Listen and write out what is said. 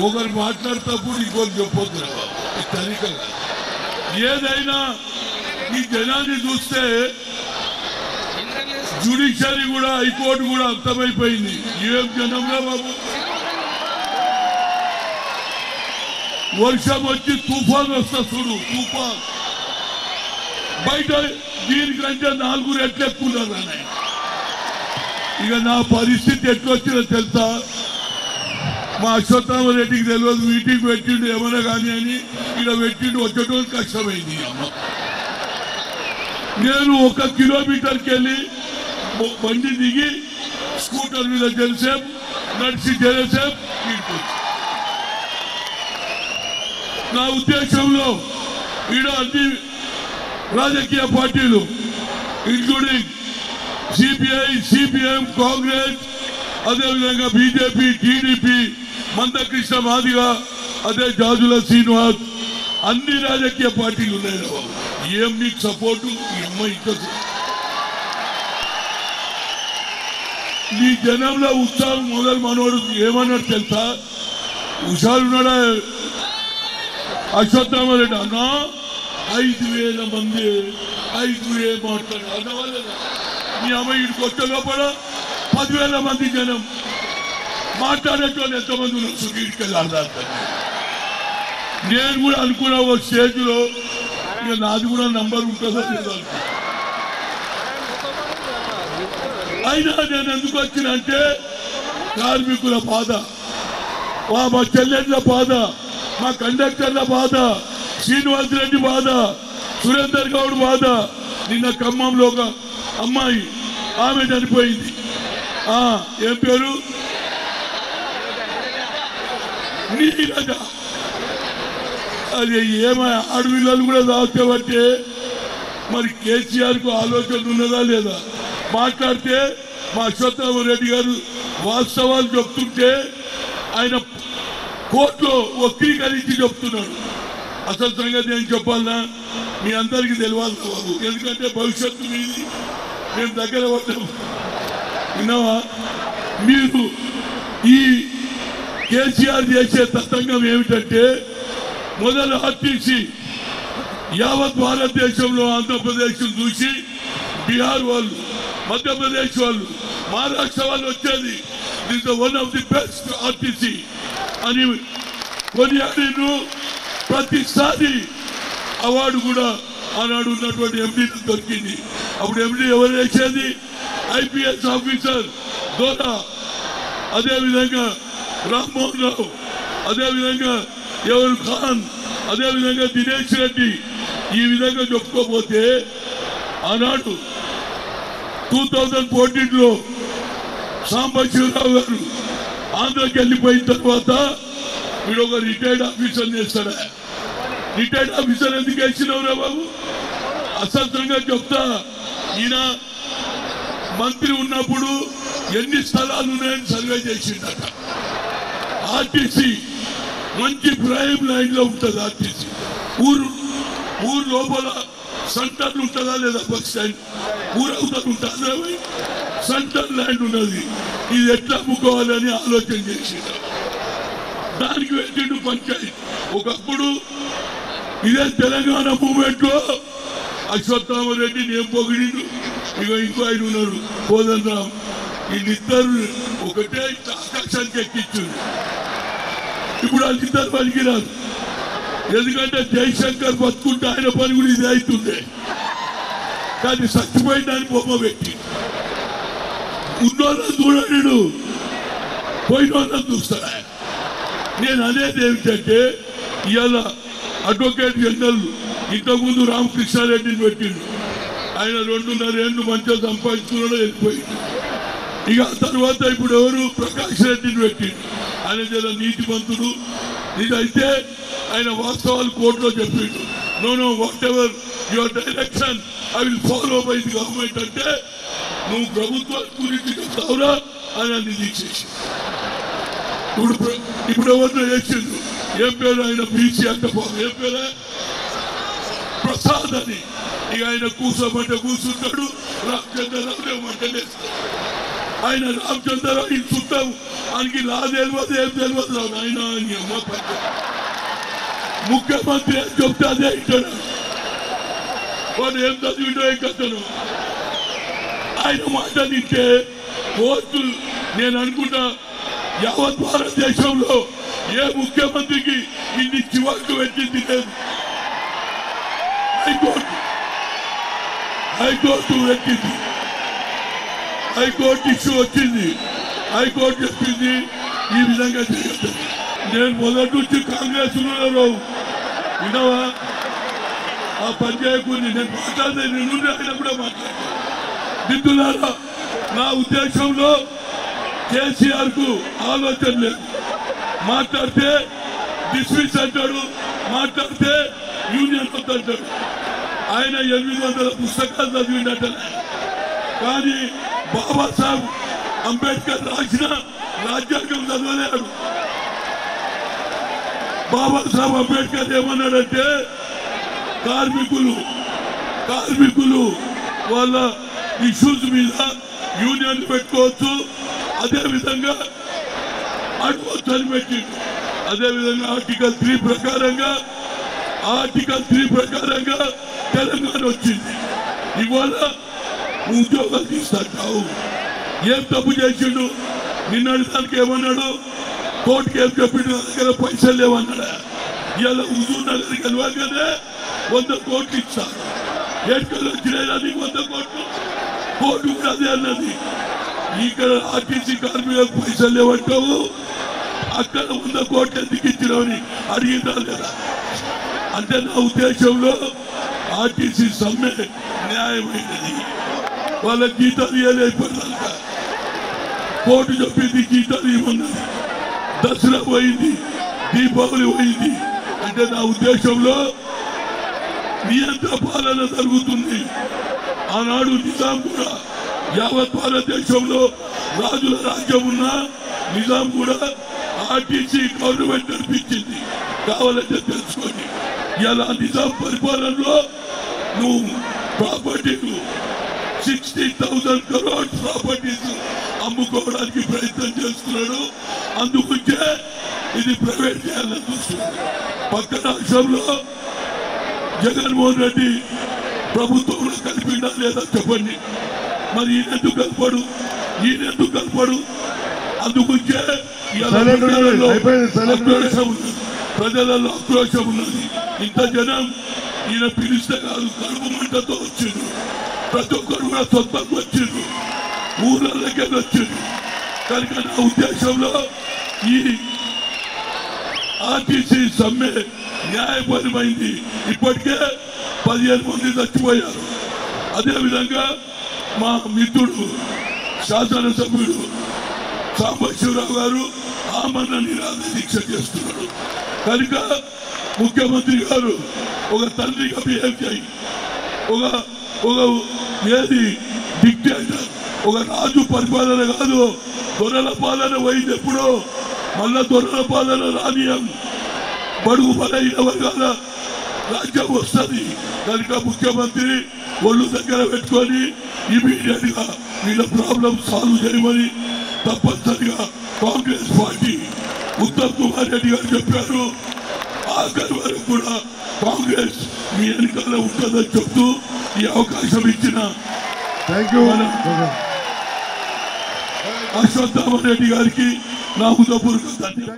ఒకరు మాట్లాడేటప్పుడు ఇంకొకరు చెప్పొద్దు రా బాబు. ఇది తనిఖ కాదు. ఏదైనా ఈ జనాన్ని చూస్తే జ్యుడిషియరీ కూడా హైకోర్టు కూడా అర్థమైపోయింది ఏం జనంలో బాబు వర్షం వచ్చి తుఫాన్ వస్తా చూడు తుఫాన్ బయట దీనికంటే నాలుగు రెట్లు ఎక్కువ ఉన్నారు ఆయన ఇక నా పరిస్థితి ఎట్లొచ్చిందో తెలుసా మా అశ్వత్థామరెడ్డికి తెలియదు మీటింగ్ పెట్టిండు ఏమన్నా కానీ అని ఇక్కడ పెట్టిండు వచ్చేటోళ్ళు కష్టమైంది ఈ అమ్మ నేను ఒక కిలోమీటర్కి వెళ్ళి బ- బండి దిగి స్కూటర్ మీద తెలిసేపు నడిచి తెలిసేపు ఇంటికి వచ్చి. నా ఉద్దేశంలో ఈడ అన్ని రాజకీయ పార్టీలు ఇంక్లూడింగ్ సిపిఐ సిపిఎం కాంగ్రెస్ అదేవిధంగా బీజేపీ టీడీపీ మందకృష్ణ మాదిగ అదే జాజుల శ్రీనివాస్ అన్ని రాజకీయ పార్టీలు ఉన్నాయి రా బాబు. ఏం మీకు సపోర్టు ఈ అమ్మాయి ఇంకా నీ జనంలో ఉత్సాహం మొదలు మనోడు ఏమన్నాడు తెలుసా హుషారున్నాడా అశ్వత్థామరెడ్డి అన్న ఐదు వేల మంది ఐదు వేలు మాట్లాడు అన్నవాళ్ళేనా నీ అమ్మ ఇక్కడికి వచ్చే లోపల పదివేల మంది జనం మాట్లాడేటోళ్ళు ఎంతమంది ఉన్నారు సుఖీడికి అర్థం నేను కూడా అనుకున్నా ఒక స్టేజ్లో ఇక నాది కూడా నంబర్ ఉంటుందో లేదో అనుకున్నా. అయినా నేను ఎందుకు వచ్చిన అంటే కార్మికుల బాధ వా మా చెల్లెళ్ళ బాధ మా కండక్టర్ల బాధ శ్రీనివాస్ రెడ్డి బాధ సురేందర్ గౌడ్ బాధ నిన్న ఖమ్మంలో ఒక అమ్మాయి ఆమె చనిపోయింది ఆ, ఏం పేరు నీరజ అది ఏమై ఆడపిల్లలు కూడా దాచావంటే మరి కేసీఆర్ కు ఆలోచన ఉన్నదా లేదా మాట్లాడితే మా అశ్వత్థామ రెడ్డి గారు వాస్తవాలు చెప్తుంటే ఆయన కోర్టులో వక్రీకరించి చెప్తున్నాడు అసలు సంగతి ఏం చెప్పాలన్నా మీ అందరికీ తెలియాలి బాబు ఎందుకంటే భవిష్యత్తు మీది మేము దగ్గర పడ్డాము విన్నావా మీరు ఈ కేసీఆర్ చేసే తతంగం ఏమిటంటే మొదలు ఆర్టీసీ యావత్ భారతదేశంలో ఆంధ్రప్రదేశ్ చూసి బీహార్ వాళ్ళు మధ్యప్రదేశ్ వాళ్ళు మహారాష్ట్ర వాళ్ళు వచ్చేది this one of the best RTC అని కొనియాడిను ప్రతిసారి అవార్డు కూడా ఆనాడు ఉన్నటువంటి ఎంపీ దొరికింది అప్పుడు ఎంపీ ఎవరు వేసేది ఐపీఎస్ ఆఫీసర్ దోరా అదేవిధంగా రామ్మోహన్ రావు అదేవిధంగా ఎవరు ఖాన్ అదేవిధంగా దినేష్ రెడ్డి ఈ విధంగా చెప్పుకోపోతే ఆనాడు టూ థౌజండ్ ఫోర్టీన్లో సాంబశివరావు గారు ఆంధ్రకి వెళ్ళిపోయిన తర్వాత వీడు ఒక రిటైర్డ్ ఆఫీసర్ చేస్తాడా రిటైర్డ్ ఆఫీసర్ ఎందుకు వేసినవురా బాబు అసత్రంగా చెప్తా ఈయన మంత్రి ఉన్నప్పుడు ఎన్ని స్థలాలు ఉన్నాయని సర్వే చేసిండట ఆర్టీసీ మంచి ప్రైమ్ లైన్ లో ఉంటుంది ఆర్టీసీ ఊరు ఊరు లోపల సెంటర్ ఉంటుందా లేదా బస్ స్టాండ్ ఊరు అవతల ఉంటుందా సెంటర్ ల్యాండ్ ఉన్నది ఇది ఎట్లా అమ్ముకోవాలని ఆలోచన చేసిండు దానికి పెట్టిండు పంచాయతీ ఒకప్పుడు ఇదే తెలంగాణ మూమెంట్ లో అశ్వత్థామరెడ్డి నేను పొగిడిండు ఇక ఇంకో ఆయన ఉన్నారు కోదన్ రామ్ వీళ్ళిద్దరు ఒకటే ఇట్లా ఆకాశానికి ఎక్కించారు ఇప్పుడు వాళ్ళిద్దరు పనికిరారు ఎందుకంటే జయశంకర్ బతుకుంటే ఆయన పని కూడా ఇది అవుతుండే కానీ చచ్చిపోయిన దాన్ని బొమ్మ పెట్టి ఉన్నోళ్ళని చూడడు పోయిన వాళ్ళని చూస్తాడా నేను అనేది ఏమిటంటే ఇవాళ అడ్వకేట్ జనరల్ ఇంతకుముందు రామకృష్ణారెడ్డిని పెట్టిండు ఆయన రెండున్నర ఏళ్ళు మంచిగా సంపాదించుకున్నాడు వెళ్ళిపోయిండు ఇక ఆ తర్వాత ఇప్పుడు ఎవరు ప్రకాష్ రెడ్డిని పెట్టిండు ఆయన జర నీతిమంతుడు ఇదైతే ఆయన వాస్తవాలు కోర్టులో చెప్పిండు no no whatever your direction I will follow by the government అంటే నువ్వు ప్రభుత్వం గురించి చెప్తావురా అని అది తీసేసి ఇప్పుడు ప్ర- ఇప్పుడు ఎవరినో చేసిండు ఏం పేరు ఆయన బీసీ అంటే పో- ఏం పేరు ప్రసాద్ అని ఇక ఆయన కూర్చోమంటే కూర్చుంటాడు రామచంద్రరావు లేమంటే లేస్తాడు ఆయన రామచంద్రరావు ఈ చుట్టం ఆయనకి లా తెలియదు ఏం తెలియదు రావు ఆయన అని అమ్మ పంచ. ముఖ్యమంత్రి అని చెప్తే అదే ఇక్కడ వాడు ఏం చదివిండో ఏం కథను ఆయన మాట నింటే కోర్టు నేను అనుకుంటా యావత్ భారతదేశంలో ఏ ముఖ్యమంత్రికి ఇన్ని చివాకు పెట్టింది లేదు హైకోర్టు హైకోర్టు పెట్టింది హైకోర్టు ఇష్యూ వచ్చింది హైకోర్టు చెప్పింది ఈ విధంగా చేయొద్దు నేను మొదటి నుంచి కాంగ్రెస్ లో వినవా ఆ పని చేయకూడదు నేను మాట్లాడితే నేను ఆయన కూడా మాట్లాడతాను మిత్రులారా నా ఉద్దేశంలో కేసీఆర్ కు ఆలోచన లేదు మాట్లాడితే డిస్మిస్ అంటాడు మాట్లాడితే యూనియన్ అంటాడు ఆయన ఎనిమిది వందల పుస్తకాలు చదివినట్ట కానీ బాబాసాహెబ్ అంబేద్కర్ రాసిన రాజ్యాంగం చదవలేడు బాబాసాహెబ్ అంబేద్కర్ ఏమన్నాడంటే కార్మికులు కార్మికులు వాళ్ళ ఇష్యూస్ మీద యూనియన్ పెట్టుకోవచ్చు అదే విధంగా అడగవచ్చు అని పెట్టి అదే విధంగా ఆర్టికల్ త్రీ ప్రకారంగా ఆర్టికల్ త్రీ ప్రకారంగా తెలంగాణ వచ్చింది ఇవాళ ఉద్యోగాలు తీస్తావు ఏం తప్పు చేసిండు నిన్నటి దానికి ఏమన్నాడు కోర్టుకి ఏం చెప్పిండు నా దగ్గర పైసలు లేవన్నాడా ఇలా హుజూర్ నగర్ కలవగానే వంద కోట్లు ఇస్తారు ఎక్కడ వచ్చినాయి వంద కోట్లు కోర్టు కూడా అదే అన్నది ఇక్కడ ఆర్టీసీ కార్మికులకు పైసలు లేవంటావు అక్కడ వంద కోట్లు ఎందుకు ఇచ్చినావని అడిగిందా లేదా అంటే నా ఉద్దేశంలో ఆర్టీసీ సమ్మె న్యాయమైనది వాళ్ళ జీతాలు ఇవ్వలేకపోయినాక కోర్టు చెప్పింది జీతాలు ఇవ్వమన్నది దసరా పోయింది దీపావళి పోయింది అంటే నా ఉద్దేశంలో నియంత్ర పాలన జరుగుతుంది ఆనాడు నిజాం కూడా యావత్ భారతదేశంలో రాజుల రాజ్యం ఉన్న నిజాం కూడా ఆర్టీసీ గవర్నమెంట్ నడిపించింది కావాలంటే తెలుసుకోండి ఇలా నిజాం పరిపాలనలో నువ్వు ప్రాపర్టీలు సిక్స్టీ థౌసండ్ కరోడ్ ప్రాపర్టీస్ అమ్ముకోవడానికి ప్రయత్నం చేస్తున్నాడు అందుకుంటే ఇది ప్రైవేట్ చేయాలని చూస్తున్నాడు పక్క రాష్ట్రంలో జగన్మోహన్ రెడ్డి ప్రభుత్వంలో కలిపిండా లేదా చెప్పండి మరి ఈయనెందుకు కలపడు ఈయనెందుకు కలపడు అందుకుంటే ఇవాళ సైలెంట్ ఉండండి. ప్రజలలో అయిపోయింది. సైలెంట్ ఉండండి. ఆక్రోశం ఉన్నది ప్రజలలో ఆక్రోశం ఉన్నది ఇంత జనం ఈయన పిలిస్తే కాదు కడుపు మంటతో వచ్చిండు ప్రతి ఒక్కరు కూడా సొంతంగా వచ్చిండు ఊర్లకి వచ్చిండు కనుక నా ఉద్దేశంలో ఈ ఆర్టీసీ సమ్మె న్యాయపరమైంది ఇప్పటికే పదిహేను మంది చచ్చిపోయారు అదేవిధంగా మా మిత్రుడు శాసనసభ్యుడు సాంబశివరావు గారు ఆమరణ నిరాధ దీక్ష చేస్తున్నాడు కనుక ముఖ్యమంత్రి గారు ఒక తండ్రిగా బిహేవ్ చేయి ఒక ఒక ఏది డిక్టేటర్ ఒక రాజు పరిపాలన కాదు దొరల పాలన పోయింది ఎప్పుడో మళ్ళా దొరల పాలన రానియం బడుగు బలైన వర్గాల రాజ్యం వస్తుంది కనుక ముఖ్యమంత్రి ఒళ్ళు దగ్గర పెట్టుకొని ఇమీడియట్ గా వీళ్ళ ప్రాబ్లం సాల్వ్ చేయమని తప్పనిసరిగా కాంగ్రెస్ పార్టీ ఉత్తమ్ కుమార్ రెడ్డి గారు చెప్పారు ఆఖరి వరకు కూడా కాంగ్రెస్ మీ వెనుకాల ఉంటుందని చెప్తూ ఈ అవకాశం ఇచ్చిన థ్యాంక్ యూ అశ్వత్థామ రెడ్డి గారికి నా హృదయపూర్వక ధన్యవాదాలు